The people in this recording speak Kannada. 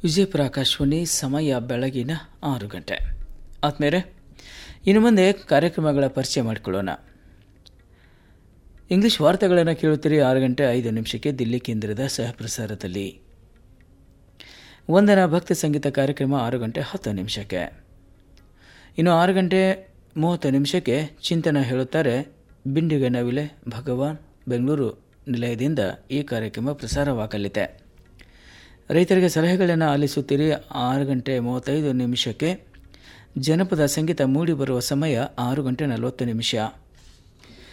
ವಿಜಯಪುರ ಆಕಾಶವಾಣಿ ಸಮಯ ಬೆಳಗಿನ ಆರು ಗಂಟೆ ಆದ್ಮೇಲೆ ಇನ್ನು ಮುಂದೆ ಕಾರ್ಯಕ್ರಮಗಳ ಪರಿಚಯ ಮಾಡಿಕೊಳ್ಳೋಣ ಇಂಗ್ಲಿಷ್ ವಾರ್ತೆಗಳನ್ನು ಕೇಳುತ್ತೀರಿ ಆರು ಗಂಟೆ ಐದು ನಿಮಿಷಕ್ಕೆ ದಿಲ್ಲಿ ಕೇಂದ್ರದ ಸಹಪ್ರಸಾರದಲ್ಲಿ ವಂದನಾ ಭಕ್ತಿ ಸಂಗೀತ ಕಾರ್ಯಕ್ರಮ ಆರು ಗಂಟೆ ಹತ್ತು ನಿಮಿಷಕ್ಕೆ ಇನ್ನು ಆರು ಗಂಟೆ ಮೂವತ್ತು ನಿಮಿಷಕ್ಕೆ ಚಿಂತನ ಹೇಳುತ್ತಾರೆ ಬಿಂಡಿಗ ನವಿಲೆ ಭಗವಾನ್ ಬೆಂಗಳೂರು ನಿಲಯದಿಂದ ಈ ಕಾರ್ಯಕ್ರಮ ಪ್ರಸಾರವಾಗಲಿದೆ ರೈತರಿಗೆ ಸಲಹೆಗಳನ್ನು ಆಲಿಸುತ್ತೀರಿ ಆರು ಗಂಟೆ ಮೂವತ್ತೈದು ನಿಮಿಷಕ್ಕೆ ಜನಪದ ಸಂಗೀತ ಮೂಡಿಬರುವ ಸಮಯ ಆರು ಗಂಟೆ ನಲವತ್ತು ನಿಮಿಷ